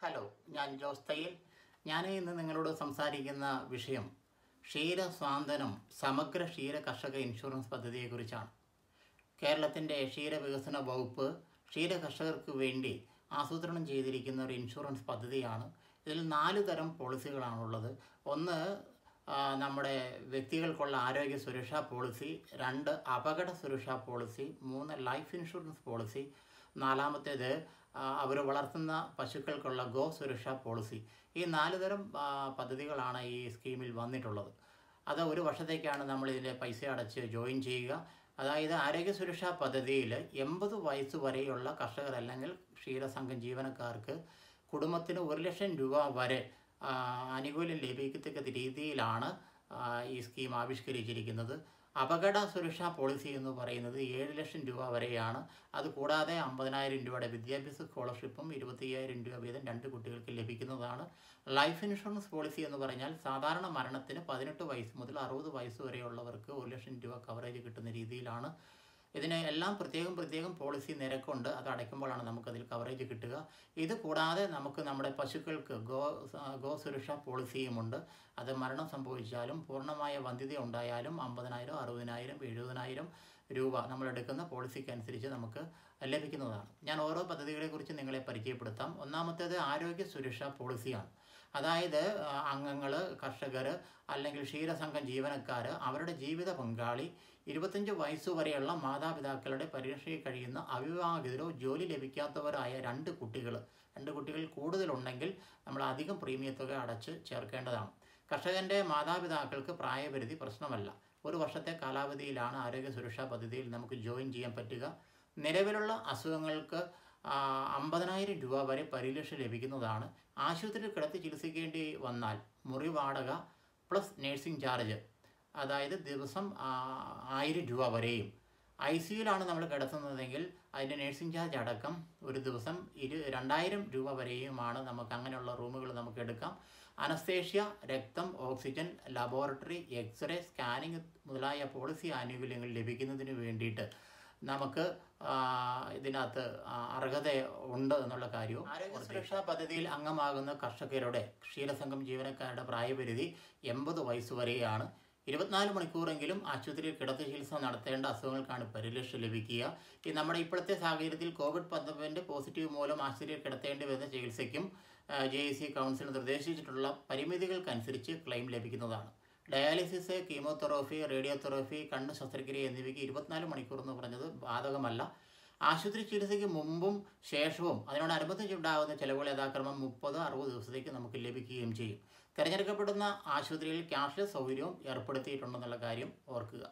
hello ഞാൻ ജോസ് തയ്യൽ ഞാൻ ഇന്ന് നിങ്ങളോട് സംസാരിക്കുന്ന വിഷയം ക്ഷീര സ്വാന്തനം സമഗ്ര ക്ഷീര കർഷക ഇൻഷുറൻസ് പദ്ധതിയെക്കുറിച്ചാണ് കേരളത്തിൻ്റെ ക്ഷീര വികസന വകുപ്പ് ക്ഷീര കർഷകർക്ക് വേണ്ടി ആസൂത്രണം ചെയ്തിരിക്കുന്ന ഒരു ഇൻഷുറൻസ് പദ്ധതിയാണ് ഇതിൽ നാല് തരം പോളിസികളാണുള്ളത് ഒന്ന് ആ, നമ്മുടെ വ്യക്തികൾക്കുള്ള ആരോഗ്യ സുരക്ഷാ പോളിസി രണ്ട് അപകട സുരക്ഷാ പോളിസി മൂന്ന് ലൈഫ് ഇൻഷുറൻസ് പോളിസി നാലാമത്തേത് അവർ വളർത്തുന്ന പശുക്കൾക്കുള്ള ഗോ സുരക്ഷാ പോളിസി ഈ നാല് തരം ആ, പദ്ധതികളാണ് ഈ സ്കീമിൽ വന്നിട്ടുള്ളത് അത് ഒരു വർഷത്തേക്കാണ് നമ്മൾ ഇതിൻ്റെ പൈസ അടച്ച് ജോയിൻ ചെയ്യുക അതായത് ആരോഗ്യ സുരക്ഷാ പദ്ധതിയിൽ എൺപത് വയസ്സ് വരെയുള്ള കർഷകർ അല്ലെങ്കിൽ ക്ഷീരസംഘം ജീവനക്കാർക്ക് കുടുംബത്തിന് ഒരു ലക്ഷം രൂപ വരെ ആ, ആനുകൂല്യം ലഭിക്കത്തക്ക രീതിയിലാണ് ആ, ഈ സ്കീം ആവിഷ്കരിച്ചിരിക്കുന്നത് അപകട സുരക്ഷാ പോളിസി എന്ന് പറയുന്നത് ഏഴ് ലക്ഷം രൂപ വരെയാണ് അത് കൂടാതെ അമ്പതിനായിരം രൂപയുടെ വിദ്യാഭ്യാസ സ്കോളർഷിപ്പും ഇരുപത്തയ്യായിരം രൂപ വീതം രണ്ട് കുട്ടികൾക്ക് ലഭിക്കുന്നതാണ് ലൈഫ് ഇൻഷുറൻസ് പോളിസി എന്ന് പറഞ്ഞാൽ സാധാരണ മരണത്തിന് പതിനെട്ട് വയസ്സ് മുതൽ അറുപത് വയസ്സ് വരെയുള്ളവർക്ക് ഒരു ലക്ഷം രൂപ കവറേജ് കിട്ടുന്ന രീതിയിലാണ് ഇതിന് എല്ലാം പ്രത്യേകം പ്രത്യേകം പോളിസി നിരക്കുണ്ട് അത് അടയ്ക്കുമ്പോഴാണ് നമുക്കതിൽ കവറേജ് കിട്ടുക ഇത് കൂടാതെ നമുക്ക് നമ്മുടെ പശുക്കൾക്ക് ഗോ ഗോ സുരക്ഷാ പോളിസിയുമുണ്ട് അത് മരണം സംഭവിച്ചാലും പൂർണ്ണമായ വന്ധ്യത ഉണ്ടായാലും അമ്പതിനായിരം അറുപതിനായിരം എഴുപതിനായിരം രൂപ നമ്മൾ എടുക്കുന്ന പോളിസിക്ക് അനുസരിച്ച് നമുക്ക് ലഭിക്കുന്നതാണ് ഞാൻ ഓരോ പദ്ധതികളെക്കുറിച്ച് നിങ്ങളെ പരിചയപ്പെടുത്താം ഒന്നാമത്തേത് ആരോഗ്യ സുരക്ഷാ പോളിസിയാണ് അതായത് അംഗങ്ങൾ കർഷകർ അല്ലെങ്കിൽ ക്ഷീരസംഘം ജീവനക്കാർ അവരുടെ ജീവിത പങ്കാളി ഇരുപത്തഞ്ച് വയസ്സ് വരെയുള്ള മാതാപിതാക്കളുടെ പരിരക്ഷയിൽ കഴിയുന്ന അവിവാഹിതരോ ജോലി ലഭിക്കാത്തവരായ രണ്ട് കുട്ടികൾ രണ്ട് കുട്ടികൾ കൂടുതലുണ്ടെങ്കിൽ നമ്മൾ അധികം പ്രീമിയ തുക അടച്ച് ചേർക്കേണ്ടതാണ് കർഷകൻ്റെ മാതാപിതാക്കൾക്ക് പ്രായപരിധി പ്രശ്നമല്ല ഒരു വർഷത്തെ കാലാവധിയിലാണ് ആരോഗ്യ സുരക്ഷാ പദ്ധതിയിൽ നമുക്ക് ജോയിൻ ചെയ്യാൻ പറ്റുക നിലവിലുള്ള അസുഖങ്ങൾക്ക് ആ, അമ്പതിനായിരം രൂപ വരെ പരിരക്ഷ ലഭിക്കുന്നതാണ് ആശുപത്രിയിൽ കിടത്തി ചികിത്സിക്കേണ്ടി വന്നാൽ മുറി വാടക പ്ലസ് നേഴ്സിംഗ് ചാർജ് അതായത് ദിവസം ആ, ആയിരം രൂപ വരെയും ഐ സിയുലാണ് നമ്മൾ കിടത്തുന്നതെങ്കിൽ അതിൻ്റെ നേഴ്സിംഗ് ചാർജ് അടക്കം ഒരു ദിവസം ഇരു രണ്ടായിരം രൂപ വരെയുമാണ് നമുക്ക് അങ്ങനെയുള്ള റൂമുകൾ നമുക്ക് എടുക്കാം അനസ്തേഷ്യ രക്തം ഓക്സിജൻ ലബോറട്ടറി എക്സ്റേ സ്കാനിങ് മുതലായ പോളിസി ആനുകൂല്യങ്ങൾ ലഭിക്കുന്നതിന് വേണ്ടിയിട്ട് നമുക്ക് ആ, ഇതിനകത്ത് ആ, അർഹത ഉണ്ട് എന്നുള്ള കാര്യവും ആരോഗ്യ സുരക്ഷാ പദ്ധതിയിൽ അംഗമാകുന്ന കർഷകരുടെ ക്ഷീരസംഘം ജീവനക്കാരുടെ പ്രായപരിധി എൺപത് വയസ്സ് വരെയാണ് ഇരുപത്തിനാല് മണിക്കൂറെങ്കിലും ആശുപത്രിയിൽ കിടത്തി ചികിത്സ നടത്തേണ്ട അസുഖങ്ങൾക്കാണ് പരിരക്ഷ ലഭിക്കുക ഈ നമ്മുടെ ഇപ്പോഴത്തെ സാഹചര്യത്തിൽ കോവിഡ് പത്തൊമ്പതിൻ്റെ പോസിറ്റീവ് മൂലം ആശുപത്രിയിൽ കിടത്തേണ്ടി വരുന്ന ചികിത്സയ്ക്കും ജെ സി കൗൺസിൽ നിർദ്ദേശിച്ചിട്ടുള്ള പരിമിതികൾക്കനുസരിച്ച് ക്ലെയിം ലഭിക്കുന്നതാണ് ഡയാലിസിസ് കീമോതെറാപ്പി റേഡിയോതെറാപ്പി കണ്ണ് ശസ്ത്രക്രിയ എന്നിവയ്ക്ക് ഇരുപത്തിനാല് മണിക്കൂർ എന്ന് പറഞ്ഞത് ബാധകമല്ല ആശുപത്രി ചികിത്സയ്ക്ക് മുമ്പും ശേഷവും അതിനോടനുബന്ധിച്ചുണ്ടാകുന്ന ചിലവുകൾ യഥാക്രമം മുപ്പത് അറുപത് ദിവസത്തേക്ക് നമുക്ക് ലഭിക്കുകയും ചെയ്യും തിരഞ്ഞെടുക്കപ്പെടുന്ന ആശുപത്രിയിൽ ക്യാഷ്ലെസ് സൗകര്യവും ഏർപ്പെടുത്തിയിട്ടുണ്ടെന്നുള്ള കാര്യം ഓർക്കുക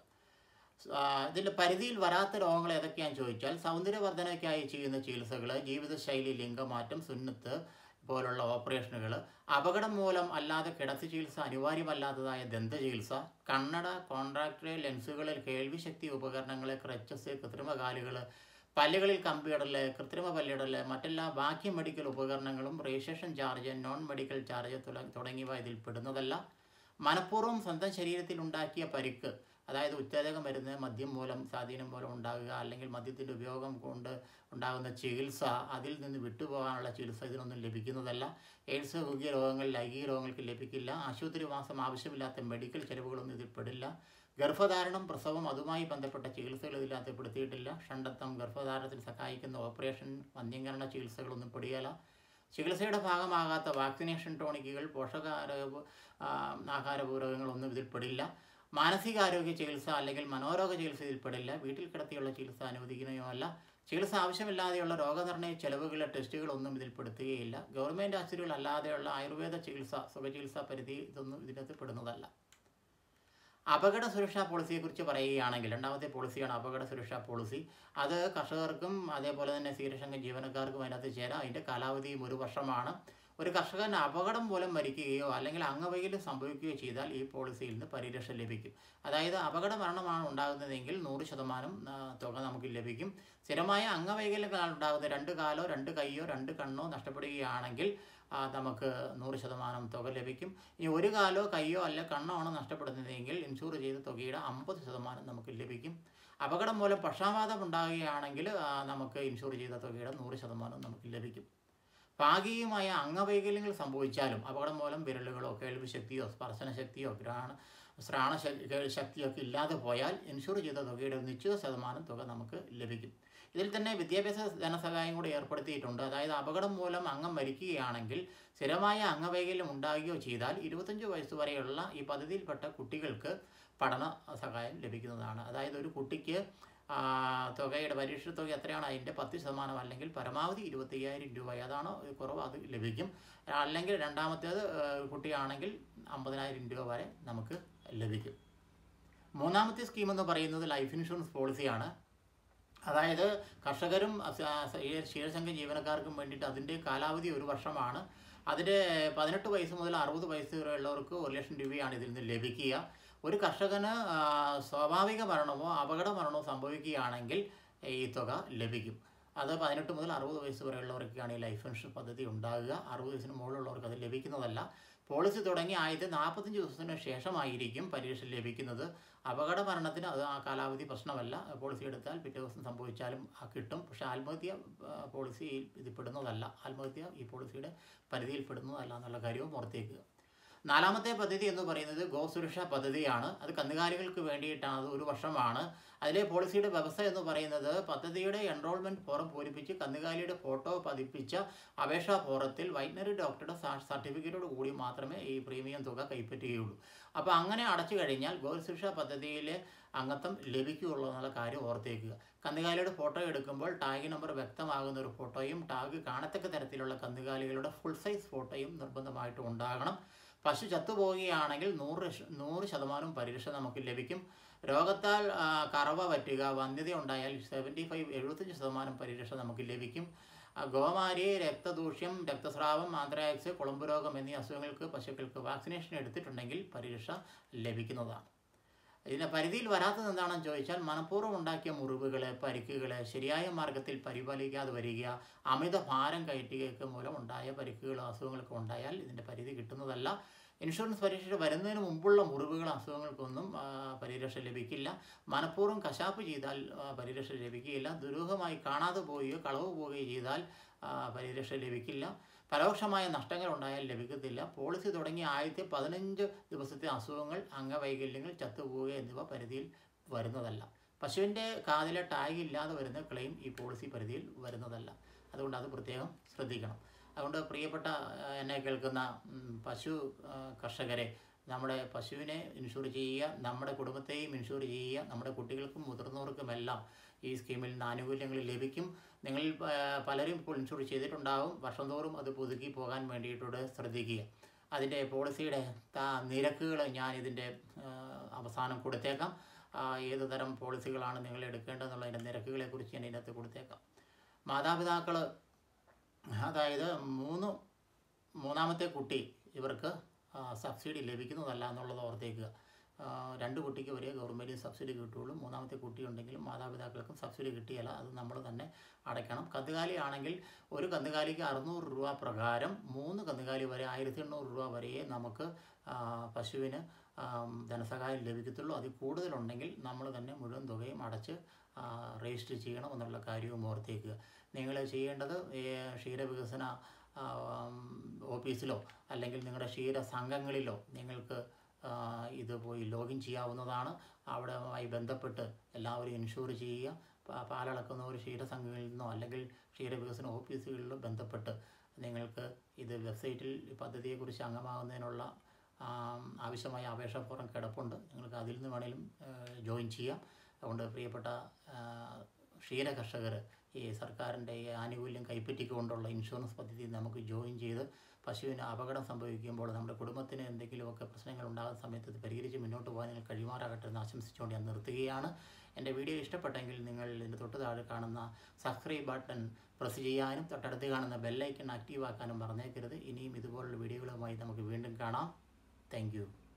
ഇതിൻ്റെ പരിധിയിൽ വരാത്ത രോഗങ്ങൾ ഏതൊക്കെയാണെന്ന് ചോദിച്ചാൽ സൗന്ദര്യവർദ്ധനയ്ക്കായി ചെയ്യുന്ന ചികിത്സകൾ ജീവിതശൈലി ലിംഗമാറ്റം സുന്നത്ത് പോലുള്ള ഓപ്പറേഷനുകൾ അപകടം മൂലം അല്ലാതെ കിടത്തി ചികിത്സ അനിവാര്യമല്ലാത്തതായ ദന്ത ചികിത്സ കണ്ണട കോൺട്രാക്ടറെ ലെൻസുകളിൽ കേൾവിശക്തി ഉപകരണങ്ങൾ ക്രച്ചസ് കൃത്രിമ കാലുകൾ പല്ലുകളിൽ കമ്പിയിടൽ കൃത്രിമ പല്ലിടൽ മറ്റെല്ലാ ബാക്കി മെഡിക്കൽ ഉപകരണങ്ങളും registration charge non medical charge തുടങ്ങിയവ ഇതിൽ പെടുന്നതല്ല മനഃപൂർവ്വം സ്വന്തം ശരീരത്തിൽ ഉണ്ടാക്കിയ പരിക്ക് അതായത് ഉത്തേജക മരുന്ന് മദ്യം മൂലം സ്വാധീനം മൂലം ഉണ്ടാകുക അല്ലെങ്കിൽ മദ്യത്തിൻ്റെ ഉപയോഗം കൊണ്ട് ഉണ്ടാകുന്ന ചികിത്സ അതിൽ നിന്ന് വിട്ടുപോകാനുള്ള ചികിത്സ ഇതിനൊന്നും ലഭിക്കുന്നതല്ല എയ്ഡ്സ് ഹൃദയ രോഗങ്ങൾ ലൈംഗിക രോഗങ്ങൾക്ക് ലഭിക്കില്ല ആശുപത്രിവാസം ആവശ്യമില്ലാത്ത മെഡിക്കൽ ചെലവുകളൊന്നും ഇതിൽ പെടില്ല ഗർഭധാരണം പ്രസവം അതുമായി ബന്ധപ്പെട്ട ചികിത്സകൾ ഇതിനകത്ത് പെടുത്തിയിട്ടില്ല ഷണ്ടത്വം ഗർഭധാരണത്തിന് സഹായിക്കുന്ന ഓപ്പറേഷൻ വന്ധ്യംകരണ ചികിത്സകളൊന്നും പെടുകയില്ല ചികിത്സയുടെ ഭാഗമാകാത്ത വാക്സിനേഷൻ ടോണിക്കുകൾ പോഷകാഹാര ആഹാരപൂരകങ്ങളൊന്നും ഇതിൽ പെടില്ല മാനസികാരോഗ്യ ചികിത്സ അല്ലെങ്കിൽ മനോരോഗ ചികിത്സ ഇതിൽ പെടില്ല വീട്ടിൽ കിടത്തിയുള്ള ചികിത്സ അനുവദിക്കുന്നതുമല്ല ചികിത്സ ആവശ്യമില്ലാതെയുള്ള രോഗനിർണയ ചെലവുകളെ ടെസ്റ്റുകളൊന്നും ഇതിൽ പെടുത്തുകയില്ല ഗവൺമെൻറ് ആശുപത്രികൾ അല്ലാതെയുള്ള ആയുർവേദ ചികിത്സ സുഖചികിത്സാ പരിധി ഇതൊന്നും ഇതിനകത്ത് പെടുന്നതല്ല അപകട സുരക്ഷാ പോളിസിയെക്കുറിച്ച് പറയുകയാണെങ്കിൽ രണ്ടാമത്തെ പോളിസിയാണ് അപകട സുരക്ഷാ പോളിസി അത് കർഷകർക്കും അതേപോലെ തന്നെ ക്ഷീരസംഘം ജീവനക്കാർക്കും അതിനകത്ത് ചേരാം അതിൻ്റെ കാലാവധിയും ഒരു വർഷമാണ് ഒരു കർഷകൻ അപകടം മൂലം മരിക്കുകയോ അല്ലെങ്കിൽ അംഗവൈകല്യം സംഭവിക്കുകയോ ചെയ്താൽ ഈ പോളിസിയിൽ നിന്ന് പരിരക്ഷ ലഭിക്കും അതായത് അപകട മരണമാണ് ഉണ്ടാകുന്നതെങ്കിൽ നൂറ് ശതമാനം ആ, തുക നമുക്ക് ലഭിക്കും സ്ഥിരമായ അംഗവൈകല്യങ്ങളാണ് ഉണ്ടാകുന്നത് രണ്ട് കാലോ രണ്ട് കൈയോ രണ്ട് കണ്ണോ നഷ്ടപ്പെടുകയാണെങ്കിൽ ആ, നമുക്ക് നൂറ് ശതമാനം തുക ലഭിക്കും ഇനി ഒരു കാലോ കൈയോ അല്ല കണ്ണോ ആണ് നഷ്ടപ്പെടുന്നതെങ്കിൽ ഇൻഷൂർ ചെയ്ത തുകയുടെ അമ്പത് ശതമാനം നമുക്ക് ലഭിക്കും അപകടം മൂലം പക്ഷാഘാതം ഉണ്ടാകുകയാണെങ്കിൽ ആ, നമുക്ക് ഇൻഷൂർ ചെയ്ത തുകയുടെ നൂറ് ശതമാനം നമുക്ക് ലഭിക്കും ഭാഗികമായ അംഗവൈകല്യങ്ങൾ സംഭവിച്ചാലും അപകടം മൂലം വിരലുകളോ കേൾവി ശക്തിയോ സ്പർശന ശക്തിയോ ഗ്രാണ ശ്രാണ ശക്തിയോ ഒക്കെ ഇല്ലാതെ പോയാൽ ഇൻഷുർ ചെയ്ത തുകയുടെ ഒരു നിശ്ചിത ശതമാനം തുക നമുക്ക് ലഭിക്കും ഇതിൽ തന്നെ വിദ്യാഭ്യാസ ധനസഹായം കൂടി ഏർപ്പെടുത്തിയിട്ടുണ്ട് അതായത് അപകടം മൂലം അംഗം മരിക്കുകയാണെങ്കിൽ സ്ഥിരമായ അംഗവൈകല്യം ഉണ്ടാകുകയോ ചെയ്താൽ ഇരുപത്തഞ്ച് വയസ്സ് വരെയുള്ള ഈ പദ്ധതിയിൽപ്പെട്ട കുട്ടികൾക്ക് പഠന സഹായം ലഭിക്കുന്നതാണ് അതായത് ഒരു കുട്ടിക്ക് ആ, തുകയുടെ പരീക്ഷ തുക എത്രയാണ് അതിൻ്റെ പത്ത് ശതമാനം അല്ലെങ്കിൽ പരമാവധി ഇരുപത്തയ്യായിരം രൂപ ഏതാണോ കുറവ് അത് ലഭിക്കും അല്ലെങ്കിൽ രണ്ടാമത്തേത് ആ, കുട്ടിയാണെങ്കിൽ അമ്പതിനായിരം രൂപ വരെ നമുക്ക് ലഭിക്കും മൂന്നാമത്തെ സ്കീം എന്ന് പറയുന്നത് ലൈഫ് ഇൻഷുറൻസ് പോളിസിയാണ് അതായത് കർഷകരും അസ- അസ- ഈ ക്ഷീരസംഘ ജീവനക്കാർക്കും വേണ്ടിയിട്ട് അതിൻ്റെ കാലാവധി ഒരു വർഷമാണ് അതിൻ്റെ പതിനെട്ട് വയസ്സ് മുതൽ അറുപത് വയസ്സ് വരെയുള്ളവർക്ക് ഒരു ലക്ഷം രൂപയാണ് ഇതിൽ നിന്ന് ലഭിക്കുക ഒരു കർഷകന് ആ, സ്വാഭാവിക മരണമോ അപകട മരണമോ സംഭവിക്കുകയാണെങ്കിൽ ഈ തുക ലഭിക്കും അത് പതിനെട്ട് മുതൽ അറുപത് വയസ്സ് വരെയുള്ളവർക്കാണ് ഈ ലൈഫ് ഇൻഷുറൻസ് പദ്ധതി ഉണ്ടാകുക അറുപത് വയസ്സിന് മുകളിലുള്ളവർക്ക് അത് ലഭിക്കുന്നതല്ല പോളിസി തുടങ്ങി ആദ്യത്തെ നാൽപ്പത്തഞ്ച് ദിവസത്തിന് ശേഷമായിരിക്കും പരീക്ഷ ലഭിക്കുന്നത് അപകട മരണത്തിന് അത് ആ കാലാവധി പ്രശ്നമല്ല പോളിസി എടുത്താൽ പിറ്റേ ദിവസം സംഭവിച്ചാലും ആ കിട്ടും പക്ഷേ ആത്മഹത്യ ആ, പോളിസി ഇത് പെടുന്നതല്ല ആത്മഹത്യ ഈ പോളിസിയുടെ പരിധിയിൽ പെടുന്നതല്ല എന്നുള്ള കാര്യവും ഓർത്തേക്കുക നാലാമത്തെ പദ്ധതി എന്ന് പറയുന്നത് ഗോസുരക്ഷാ പദ്ധതിയാണ് അത് കന്നുകാലികൾക്ക് വേണ്ടിയിട്ടാണ് അത് ഒരു വർഷമാണ് അതിലെ പോളിസിയുടെ വ്യവസ്ഥ എന്ന് പറയുന്നത് പദ്ധതിയുടെ എൻറോൾമെൻറ്റ് ഫോറം പൂരിപ്പിച്ച് കന്നുകാലിയുടെ ഫോട്ടോ പതിപ്പിച്ച അപേക്ഷാ ഫോറത്തിൽ വൈറ്റനറി ഡോക്ടറുടെ സർട്ടിഫിക്കറ്റോട് കൂടി മാത്രമേ ഈ പ്രീമിയം തുക കൈപ്പറ്റുകയുള്ളൂ അപ്പോൾ അങ്ങനെ അടച്ചു കഴിഞ്ഞാൽ ഗോസുരക്ഷാ പദ്ധതിയിലെ അംഗത്വം ലഭിക്കുകയുള്ളൂ എന്നുള്ള കാര്യം ഓർത്തേക്കുക കന്നുകാലിയുടെ ഫോട്ടോ എടുക്കുമ്പോൾ ടാഗ് നമ്പർ വ്യക്തമാകുന്ന ഒരു ഫോട്ടോയും ടാഗ് കാണത്തക്ക തരത്തിലുള്ള കന്നുകാലികളുടെ ഫുൾ സൈസ് ഫോട്ടോയും നിർബന്ധമായിട്ടും ഉണ്ടാകണം പശു ചത്തുപോവുകയാണെങ്കിൽ നൂറ് ശ- നൂറ് ശതമാനം പരിരക്ഷ നമുക്ക് ലഭിക്കും രോഗത്താൽ ആ, കറവ പറ്റുക വന്ധ്യത ഉണ്ടായാൽ സെവൻറ്റി ഫൈവ് എഴുപത്തഞ്ച് ശതമാനം പരിരക്ഷ നമുക്ക് ലഭിക്കും ആ, ഗോമാരി രക്തദൂഷ്യം രക്തസ്രാവം ആന്ത്രാക്സ് കുളമ്പ് രോഗം എന്നീ അസുഖങ്ങൾക്ക് പശുക്കൾക്ക് വാക്സിനേഷൻ എടുത്തിട്ടുണ്ടെങ്കിൽ പരിരക്ഷ ലഭിക്കുന്നതാണ് ഇതിൻ്റെ പരിധിയിൽ വരാത്തത് എന്താണെന്ന് ചോദിച്ചാൽ മനഃപൂർവ്വം ഉണ്ടാക്കിയ മുറിവുകൾ പരിക്കുകൾ ശരിയായ മാർഗത്തിൽ പരിപാലിക്കാതെ വരിക അമിത ഭാരം കയറ്റുകയൊക്കെ മൂലം ഉണ്ടായ പരിക്കുകളോ അസുഖങ്ങളൊക്കെ ഉണ്ടായാൽ ഇതിൻ്റെ പരിധി കിട്ടുന്നതല്ല ഇൻഷുറൻസ് പരിരക്ഷ വരുന്നതിന് മുമ്പുള്ള മുറിവുകൾ അസുഖങ്ങൾക്കൊന്നും ആ, പരിരക്ഷ ലഭിക്കില്ല മനഃപൂർവ്വം കശാപ്പ് ചെയ്താൽ ആ, പരിരക്ഷ ലഭിക്കുകയില്ല ദുരൂഹമായി കാണാതെ പോവുകയോ കളവ് പോവുകയോ ചെയ്താൽ ആ, പരിരക്ഷ ലഭിക്കില്ല പരോക്ഷമായ നഷ്ടങ്ങൾ ഉണ്ടായാൽ ലഭിക്കത്തില്ല പോളിസി തുടങ്ങിയ ആദ്യത്തെ പതിനഞ്ച് ദിവസത്തെ അസുഖങ്ങൾ അംഗവൈകല്യങ്ങൾ ചത്തുപോവുക എന്നിവ പരിധിയിൽ വരുന്നതല്ല പശുവിൻ്റെ കാതിലെ ടാഗ് ഇല്ലാതെ വരുന്ന ക്ലെയിം ഈ പോളിസി പരിധിയിൽ വരുന്നതല്ല അതുകൊണ്ട് അത് പ്രത്യേകം ശ്രദ്ധിക്കണം അതുകൊണ്ട് പ്രിയപ്പെട്ട ആ, എന്നെ കേൾക്കുന്ന ഉം, പശു ആ, കർഷകരെ നമ്മുടെ പശുവിനെ ഇൻഷുർ ചെയ്യുക നമ്മുടെ കുടുംബത്തെയും ഇൻഷുർ ചെയ്യുക നമ്മുടെ കുട്ടികൾക്കും മുതിർന്നവർക്കുമെല്ലാം ഈ സ്കീമിൽ നിന്ന് ആനുകൂല്യങ്ങൾ ലഭിക്കും നിങ്ങൾ പലരും ഇപ്പോൾ ഇൻഷുർ ചെയ്തിട്ടുണ്ടാകും വർഷം തോറും അത് പുതുക്കി പോകാൻ വേണ്ടിയിട്ടൂടെ ശ്രദ്ധിക്കുക അതിൻ്റെ പോളിസിയുടെ ത- നിരക്കുകൾ ഞാൻ ഇതിൻ്റെ അവസാനം കൊടുത്തേക്കാം ആ, ഏത് തരം പോളിസികളാണ് നിങ്ങൾ എടുക്കേണ്ടതെന്നുള്ളതിൻ്റെ നിരക്കുകളെക്കുറിച്ച് ഞാൻ ഇതിനകത്ത് കൊടുത്തേക്കാം മാതാപിതാക്കൾ അതായത് മൂന്ന് മൂന്നാമത്തെ കുട്ടി ഇവർക്ക് ആ, സബ്സിഡി ലഭിക്കുന്നതല്ല എന്നുള്ളത് ഓർത്തേക്കുക ആ, രണ്ട് കുട്ടിക്ക് ഒരേ ഗവൺമെൻറ് സബ്സിഡി കിട്ടുള്ളൂ മൂന്നാമത്തെ കുട്ടി ഉണ്ടെങ്കിലും മാതാപിതാക്കൾക്കും സബ്സിഡി കിട്ടിയല്ല അത് നമ്മൾ തന്നെ അടയ്ക്കണം കന്നുകാലി ആണെങ്കിൽ ഒരു കന്നുകാലിക്ക് അറുന്നൂറ് രൂപ പ്രകാരം മൂന്ന് കന്നുകാലി വരെ ആയിരത്തി എണ്ണൂറ് രൂപ വരെയേ നമുക്ക് ആ, പശുവിന് ആ, ധനസഹായം ലഭിക്കത്തുള്ളൂ അതിൽ കൂടുതലുണ്ടെങ്കിൽ നമ്മൾ തന്നെ മുഴുവൻ തുകയും അടച്ച് ആ, രജിസ്റ്റർ ചെയ്യണം എന്നുള്ള കാര്യവും ഓർത്തേക്കുക നിങ്ങൾ ചെയ്യേണ്ടത് ഈ ക്ഷീരവികസന ആ, ഓഫീസിലോ അല്ലെങ്കിൽ നിങ്ങളുടെ ക്ഷീര സംഘങ്ങളിലോ നിങ്ങൾക്ക് ആ, ഇത് പോയി ലോഗിൻ ചെയ്യാവുന്നതാണ് അവിടെയുമായി ബന്ധപ്പെട്ട് എല്ലാവരും ഇൻഷുർ ചെയ്യുക പ- പാലളക്കുന്ന ഒരു ക്ഷീരസംഘങ്ങളിൽ നിന്നോ അല്ലെങ്കിൽ ക്ഷീരവികസന ഓഫീസുകളിലോ ബന്ധപ്പെട്ട് നിങ്ങൾക്ക് ഇത് വെബ്സൈറ്റിൽ ഈ പദ്ധതിയെക്കുറിച്ച് അംഗമാകുന്നതിനുള്ള ആം, ആവശ്യമായ അപേക്ഷാ ഫോറം കിടപ്പുണ്ട് നിങ്ങൾക്ക് അതിൽ നിന്ന് വേണേലും ജോയിൻ ചെയ്യാം അതുകൊണ്ട് പ്രിയപ്പെട്ട ആ, ക്ഷീര കർഷകർ ഈ സർക്കാരിൻ്റെ ഈ ആനുകൂല്യം കൈപ്പറ്റിക്കൊണ്ടുള്ള ഇൻഷുറൻസ് പദ്ധതി നമുക്ക് ജോയിൻ ചെയ്ത് പശുവിന് അപകടം സംഭവിക്കുമ്പോൾ നമ്മുടെ കുടുംബത്തിന് എന്തെങ്കിലുമൊക്കെ പ്രശ്നങ്ങൾ ഉണ്ടാകുന്ന സമയത്ത് ഇത് പരിഹരിച്ച് മുന്നോട്ട് പോകാൻ നിങ്ങൾ കഴിയുമാറാകട്ടെ എന്ന് ആശംസിച്ചുകൊണ്ട് ഞാൻ നിർത്തുകയാണ് എൻ്റെ വീഡിയോ ഇഷ്ടപ്പെട്ടെങ്കിൽ നിങ്ങൾ ഇതിൻ്റെ തൊട്ട് താഴെ കാണുന്ന സബ്സ്ക്രൈബ് ബട്ടൺ പ്രസ് ചെയ്യാനും തൊട്ടടുത്ത് കാണുന്ന ബെല്ലൈക്കൺ ആക്റ്റീവ് ആക്കാനും മറന്നേക്കരുത് ഇനിയും ഇതുപോലുള്ള വീഡിയോകളുമായി നമുക്ക് വീണ്ടും കാണാം താങ്ക്